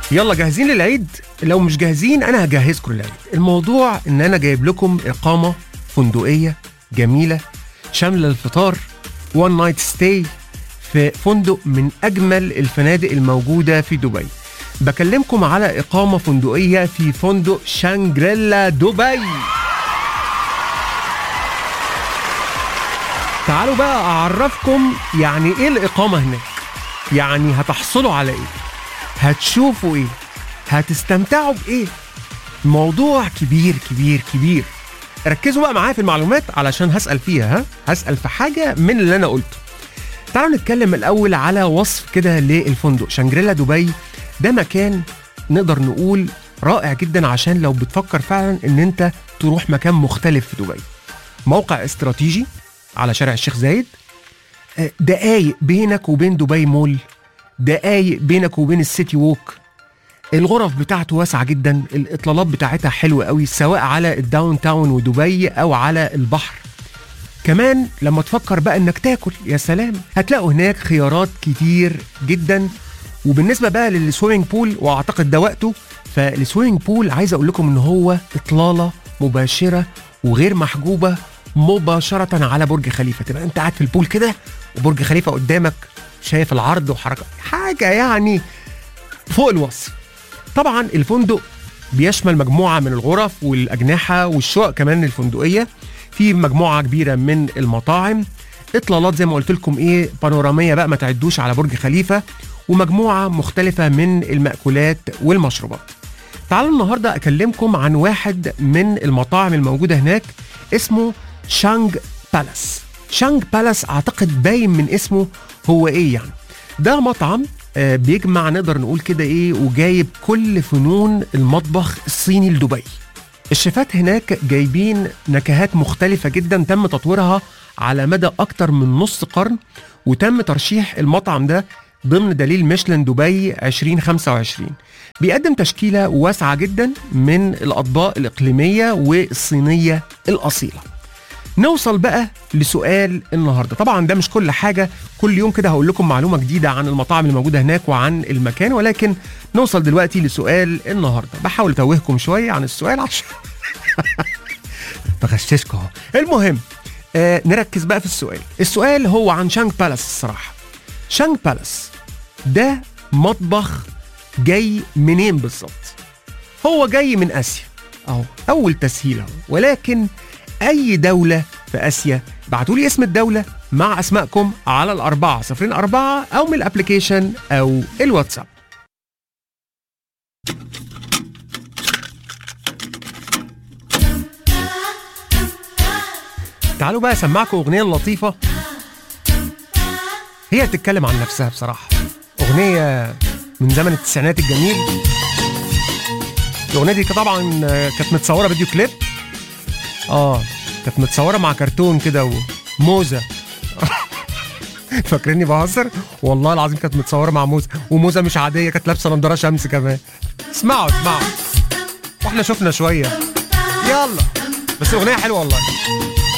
يلا جاهزين للعيد لو مش جاهزين انا هجهزكم للعيد الموضوع ان انا جايب لكم اقامه فندقيه جميله شامله الفطار وان نايت ستاي في فندق من اجمل الفنادق الموجوده في دبي بكلمكم على اقامه فندقيه في فندق شانجريلا دبي تعالوا بقى اعرفكم يعني ايه الاقامه هناك يعني هتحصلوا على ايه هتشوفوا ايه هتستمتعوا بايه موضوع كبير كبير كبير ركزوا بقى معايا في المعلومات علشان هسأل فيها ها هسأل في حاجة من اللي أنا قلته تعالوا نتكلم الأول على وصف كده للفندق شانجريلا دبي ده مكان نقدر نقول رائع جدا عشان لو بتفكر فعلا ان انت تروح مكان مختلف في دبي موقع استراتيجي على شارع الشيخ زايد آه، دقايق بينك وبين دبي مول دقايق بينك وبين السيتي ووك الغرف بتاعته واسعة جدا الإطلالات بتاعتها حلوة قوي سواء على الداون تاون ودبي أو على البحر كمان لما تفكر بقى انك تاكل يا سلام هتلاقوا هناك خيارات كتير جدا وبالنسبه بقى للسويمنج بول واعتقد ده وقته فالسويمنج بول عايز اقول لكم ان هو اطلاله مباشره وغير محجوبه مباشره على برج خليفه تبقى انت قاعد في البول كده وبرج خليفه قدامك شايف العرض وحركه حاجه يعني فوق الوصف طبعا الفندق بيشمل مجموعه من الغرف والاجنحه والشقق كمان الفندقيه في مجموعه كبيره من المطاعم اطلالات زي ما قلت لكم ايه بانوراميه بقى ما تعدوش على برج خليفه ومجموعه مختلفه من المأكولات والمشروبات تعالوا النهارده اكلمكم عن واحد من المطاعم الموجوده هناك اسمه شانج بالاس شانج بالاس اعتقد باين من اسمه هو ايه يعني ده مطعم آه، بيجمع نقدر نقول كده ايه وجايب كل فنون المطبخ الصيني لدبي الشيفات هناك جايبين نكهات مختلفة جدا تم تطويرها على مدى أكتر من نص قرن وتم ترشيح المطعم ده ضمن دليل ميشلان دبي 2025 بيقدم تشكيلة واسعة جدا من الأطباق الإقليمية والصينية الأصيلة نوصل بقى لسؤال النهارده طبعا ده مش كل حاجه كل يوم كده هقول لكم معلومه جديده عن المطاعم اللي موجوده هناك وعن المكان ولكن نوصل دلوقتي لسؤال النهارده بحاول اتوهكم شويه عن السؤال عشان بغششكم اهو المهم آه نركز بقى في السؤال السؤال هو عن شانج بالاس الصراحه شانج بالاس ده مطبخ جاي منين بالظبط هو جاي من اسيا اهو اول تسهيل اهو ولكن اي دوله في اسيا بعتوا لي اسم الدوله مع اسمائكم على الاربعه صفرين اربعه او من الابلكيشن او الواتساب تعالوا بقى اسمعكم اغنيه لطيفه هي بتتكلم عن نفسها بصراحه اغنيه من زمن التسعينات الجميل الاغنيه دي طبعا كانت متصوره فيديو كليب اه كانت متصوره مع كرتون كده وموزه فاكريني بهزر والله العظيم كانت متصوره مع موزه وموزه مش عاديه كانت لابسه نضاره شمس كمان اسمعوا اسمعوا واحنا شفنا شويه يلا بس الاغنيه حلوه والله